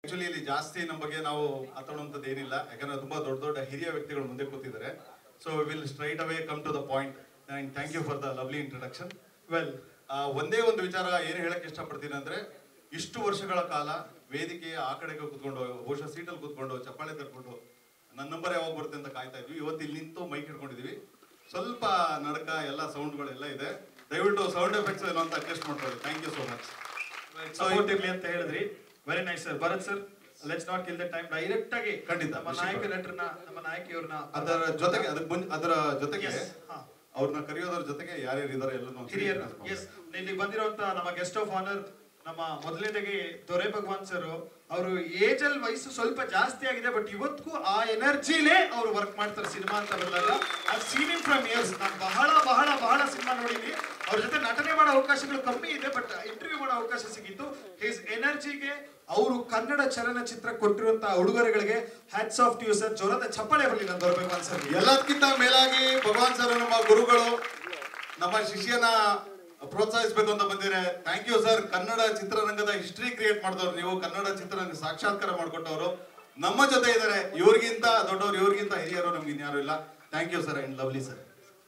Actually ಇಲ್ಲಿ ಜಾಸ್ತಿ ನಮ್ಮ ಬಗ್ಗೆ ನಾವು ಮಾತಾಡುವಂಥದ್ದು ಏನಿಲ್ಲ ಯಾಕಂದ್ರೆ ತುಂಬಾ ದೊಡ್ಡ ದೊಡ್ಡ ಹಿರಿಯ ವ್ಯಕ್ತಿಗಳು ಮುಂದೆ ಕೂತಿದ್ದಾರೆ so will straight away come to the point and thank you for the lovely introduction well ಒಂದೇ ಒಂದು ವಿಚಾರ ಏನು ಹೇಳಕ್ ಇಷ್ಟಪಡ್ತೀನಿ ಅಂದ್ರೆ ಇಷ್ಟು ವರ್ಷಗಳ ಕಾಲ ವೇದಿಕೆಯ ಆ ಕಡೆಗೆ ಕೂತ್ಕೊಂಡು ಬಹುಶಃ ಸೀಟಲ್ಲಿ ಕೂತ್ಕೊಂಡು ಚಪ್ಪಾಳೆ ತರ್ಕೊಂಡು ನನ್ನ ನಂಬರ್ ಯಾವಾಗ ಬರುತ್ತೆ ಅಂತ ಕಾಯ್ತಾ ಇದ್ವಿ ಇವತ್ತು ಇಲ್ಲಿ ನಿಂತು ಮೈಕ್ ಹಿಡ್ಕೊಂಡಿದೀವಿ ಸ್ವಲ್ಪ ನಡಕ ಎಲ್ಲ ಸೌಂಡ್ಗಳೆಲ್ಲ ಇದೆ ದಯವಿಟ್ಟು ಸೌಂಡ್ ಎಫೆಕ್ಟ್ಸ್ ಏನೋ ಅಂತ ಅಡ್ಜಸ್ಟ್ ಮಾಡ್ಕೊಳ್ಳಿ thank you so much supportively ಅಂತ ಹೇಳಿದ್ರಿ very nice sir Bharat sir let's not kill the time direct ಆಗಿ ಖಂಡಿತ, ನಮ್ಮ ಖುಷಿ ನಾಯಕ ಪಡು. ನಟರನ್ನ ನಮ್ಮ ನಾಯಕಿಯವ್ರನ್ನ ಅದರ ಜೊತೆಗೆ ಅದಕ್ಕೆ ಮುಂಚೆ ಅದರ ಜೊತೆಗೆ Yes, ಹಾ. ಅವ್ರನ್ನ ಕರೆಯೋದ್ರ ಜೊತೆಗೆ ಯಾರ್ಯಾರು ಇದಾರೆ ಎಲ್ಲ ಹಿರಿಯರು ಎಸ್ ಇಲ್ಲಿ ಬಂದಿರುವಂತ ನಮ್ಮ ಗೆಸ್ಟ್ ಆಫ್ ಆನರ್ ನಮ್ಮ ಮೊದಲನೇದಾಗಿ ದೊರೆ ಭಗವಾನ್ ಸರ್ ಅವರು ಏಜ್ ಅಲ್ಲಿ ವಯಸ್ಸು ಸ್ವಲ್ಪ ಜಾಸ್ತಿ ಆಗಿದೆ ಬಟ್ ಇವತ್ತಿಗೂ ಆ ಎನರ್ಜಿಲೇ ಅವರು ವರ್ಕ್ ಮಾಡ್ತಾರೆ ಸಿನಿಮಾ ಅಂತ ಬಂದಾಗ ಆ ಸೀನಿಂಗ್ ಫ್ರಮ್ ಇಯರ್ಸ್ ನಾನು ಬಹಳ ಬಹಳ ಬಹಳ ಸಿನಿಮಾ ನೋಡಿದ್ದೀನಿ ಅವ್ರ ಜೊತೆ ನಟನೆ ಮಾಡೋ ಅವಕಾಶಗಳು ಕಮ್ಮಿ ಇದೆ ಬಟ್ ಇಂಟರ್ವ್ಯೂ ಮಾಡೋ ಅವಕಾಶ ಸಿಕ್ಕಿತ್ತು ಹಿಸ್ ಎನರ್ಜಿಗೆ ಅವರು ಕನ್ನಡ ಚಲನಚಿತ್ರ ಕೊಟ್ಟಿರುವಂತಹ ಉಡುಗೊರೆಗಳಿಗೆ ಹ್ಯಾಟ್ಸ್ ಆಫ್ ಯು ಸರ್ ಜೋರದ ಚಪ್ಪಾಳೆ ಬರಲಿ ನಾನು ದೊರೆ ಭಗವಾನ್ ಸರ್ ಎಲ್ಲದಕ್ಕಿಂತ ಮೇಲಾಗಿ ಭಗವಾನ್ ಸರ್ ನಮ್ಮ ಗುರುಗಳು ನಮ್ಮ ಶಿಷ್ಯನ ಪ್ರೋತ್ಸಾಹಿಸಬೇಕು ಅಂತ ಬಂದಿರೆ ಥ್ಯಾಂಕ್ ಯು ಸರ್ ಕನ್ನಡ ಚಿತ್ರರಂಗದ ಹಿಸ್ಟ್ರಿ ಕ್ರಿಯೇಟ್ ಮಾಡಿದವ್ರು ನೀವು ಕನ್ನಡ ಚಿತ್ರರಂಗ ಸಾಕ್ಷಾತ್ಕಾರ ಮಾಡಿಕೊಟ್ಟವರು ನಮ್ಮ ಜೊತೆ ಇದ್ದಾರೆ ಇವ್ರಿಗಿಂತ ದೊಡ್ಡವರು ಇವ್ರಿಗಿಂತ ಹಿರಿಯರು ನಮ್ಗೆ ಇನ್ಯಾರು ಇಲ್ಲ thank you sir and lovely sir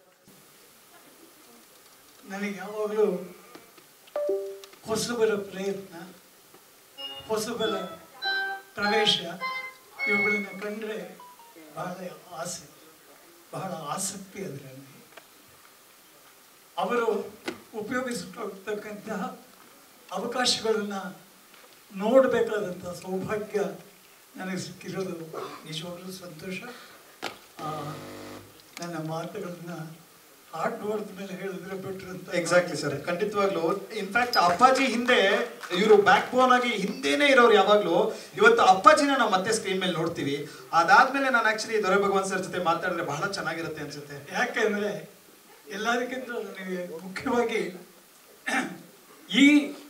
ನನಗೆ ಯಾವಾಗಲೂ ಹೊಸಬರ ಪ್ರಯತ್ನ ಹೊಸಬರ ಪ್ರವೇಶ ಇವುಗಳನ್ನು ಕಂಡ್ರೆ ಬಹಳ ಆಸೆ ಬಹಳ ಆಸಕ್ತಿ ಅದರಲ್ಲಿ ಅವರು ಉಪಯೋಗಿಸಿಕೊಳ್ತಕ್ಕಂತಹ ಅವಕಾಶಗಳನ್ನು ನೋಡಬೇಕಾದಂಥ ಸೌಭಾಗ್ಯ ನನಗೆ ಸಿಕ್ಕಿರೋದು ನಿಜವಾಗ್ಲೂ ಸಂತೋಷ ಆ, ನನ್ನ ಮಾತುಗಳನ್ನು ಹಾಡು ಹೊಡೆದ ಮೇಲೆ ಹೇಳಿದ್ರೆ ಬೆಟ್ರ್ ಅಂತ ಎಕ್ಸಾಕ್ಟ್ಲಿ ಸರ್ ಖಂಡಿತವಾಗ್ಲು ಇನ್ಫ್ಯಾಕ್ಟ್ ಅಪ್ಪಾಜಿ ಹಿಂದೆ ಇವರು ಬ್ಯಾಕ್ ಬೋನ್ ಆಗಿ ಹಿಂದೆನೇ ಇರೋರು ಯಾವಾಗ್ಲೂ ಇವತ್ತು ಅಪ್ಪಾಜಿನ ನಾವು ಮತ್ತೆ ಸ್ಕ್ರೀನ್ ಮೇಲೆ ನೋಡ್ತೀವಿ ಅದಾದ್ಮೇಲೆ ನಾನು ಆಕ್ಚುಲಿ ದೊರೆ ಭಗವಾನ್ ಸರ್ ಜೊತೆ ಮಾತಾಡಿದ್ರೆ ಬಹಳ ಚೆನ್ನಾಗಿರುತ್ತೆ ಅನ್ಸುತ್ತೆ ಯಾಕೆಂದ್ರೆ ಎಲ್ಲದಕ್ಕಿಂತ ನನಗೆ ಮುಖ್ಯವಾಗಿ ಈ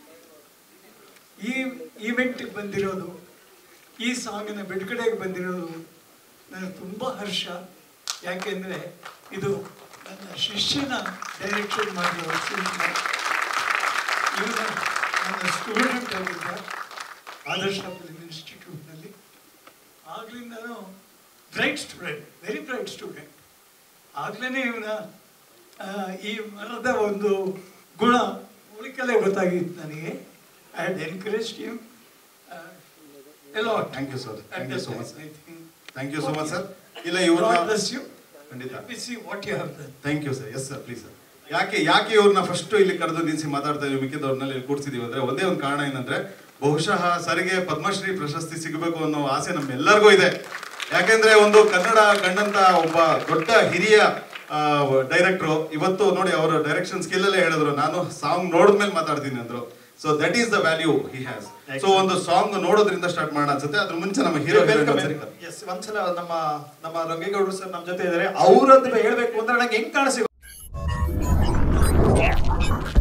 ಈ ಈವೆಂಟಿಗೆ ಬಂದಿರೋದು ಈ ಸಾಂಗಿನ ಬಿಡುಗಡೆಗೆ ಬಂದಿರೋದು ನನಗೆ ತುಂಬ ಹರ್ಷ ಯಾಕೆಂದರೆ ಇದು ನನ್ನ ಶಿಷ್ಯನ ಡೈರೆಕ್ಷನ್ ಮಾಡಿರೋ ಸಿನಿಮಾ ಇವನ ನನ್ನ ಸ್ಟೂಡೆಂಟ್ ಆಗಿದ್ದ ಆದರ್ಶ ಫಿಲ್ಮ್ ಇನ್ಸ್ಟಿಟ್ಯೂಟ್ನಲ್ಲಿ ಆಗ್ಲಿಂದನೂ bright student very bright student ಆಗ್ಲೇ ಇವನ ಈ ಮರದ ಒಂದು ಗುಣ ಉಳಿಕಲೇ ಗೊತ್ತಾಗಿತ್ತು ನನಗೆ ಐ ಹ್ಯಾಡ್ ಎನ್ಕರೇಜ್ ಯು ಎಲ್ಲೋ thank you sir thank you so much I think thank you so much sir ಇಲ್ಲ ಇವ್ರನ್ನ ಬ್ಲೆಸ್ ಯು ಖಂಡಿತ see what you have done thank you sir yes sir please sir ಯಾಕೆ ಯಾಕೆ ಇವ್ರನ್ನ first ಇಲ್ಲಿ ಕರೆದು ನಿಲ್ಸಿ ಮಾತಾಡ್ತಾ ಇದೀವಿ ಮಿಕ್ಕಿದವ್ರನ್ನೆಲ್ಲ ಇಲ್ಲಿ ಕೂಡ್ಸಿದೀವಿ ಅಂದ್ರೆ ಒಂದೇ ಒಂದು ಕಾರಣ ಏನಂದ್ರೆ ಬಹುಶಃ ಸರ್ಗೆ ಪದ್ಮಶ್ರೀ ಪ್ರಶಸ್ತಿ ಸಿಗಬೇಕು ಅನ್ನೋ ಆಸೆ ನಮ್ಮೆಲ್ಲರಿಗೂ ಇದೆ ಯಾಕೆಂದ್ರೆ ಒಂದು ಕನ್ನಡ ಕಂಡಂತ ಒಬ್ಬ ದೊಡ್ಡ ಹಿರಿಯ ಡೈರೆಕ್ಟ್ರು ಇವತ್ತು ನೋಡಿ ಅವರ ಡೈರೆಕ್ಷನ್ ಸ್ಕಿಲ್ ಅಲ್ಲೇ ಹೇಳಿದ್ರು ನಾನು ಸಾಂಗ್ ನೋಡಿದ್ಮೇಲೆ ಮಾತಾಡ್ತೀನಿ ಅಂದ್ರು so that is the value he has so ಒಂದು ಸಾಂಗ್ ನೋಡೋದ್ರಿಂದ ಸ್ಟಾರ್ಟ್ ಮಾಡೋಣ ಅನ್ಸುತ್ತೆ ಅದ್ರ ಮುಂಚೆ ನಮ್ಮ ಹೀರೋ ಎಸ್ ಒಂದ್ಸಲ ನಮ್ಮ ನಮ್ಮ ರಂಗೇಗೌಡರು ಸರ್ ನಮ್ಮ ಜೊತೆ ಇದ್ದಾರೆ ಅವ್ರದ್ದು ಹೇಳ್ಬೇಕು ಅಂದ್ರೆ ನಂಗೆ ಹೆಂಗ್ ಕಾಣಿಸಿ